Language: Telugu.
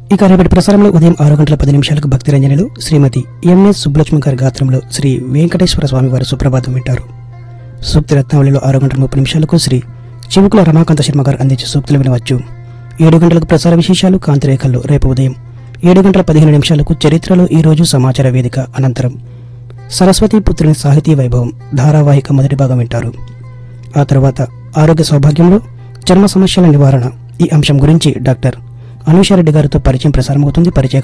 ఇక రేపటి ప్రసారంలో ఉదయం ఆరు గంటల పది నిమిషాలకు భక్తి రంజనలు శ్రీమతి ఎంఎస్ సుబ్బలక్ష్మి గారి గాత్రంలో శ్రీ వెంకటేశ్వర స్వామి వారి సుప్రభాతం వింటారు సూక్తి రత్నావళిలో ఆరు గంటల ముప్పై నిమిషాలకు శ్రీ చివుకుల రమాకాంత శర్మ గారు అందించే సూక్తులు వినవచ్చు ఏడు గంటలకు ప్రసార విశేషాలు కాంతిరేఖల్లో రేపు ఉదయం ఏడు గంటల పదిహేను నిమిషాలకు చరిత్రలో ఈ రోజు సమాచార వేదిక అనంతరం సరస్వతి పుత్రుని సాహితీ వైభవం ధారావాహిక మొదటి భాగం వింటారు ఆ తర్వాత ఆరోగ్య సౌభాగ్యంలో చర్మ సమస్యల నివారణ ఈ అంశం గురించి డాక్టర్ అనూషారెడ్డి గారితో పరిచయం ప్రసారమవుతుంది పరిచయ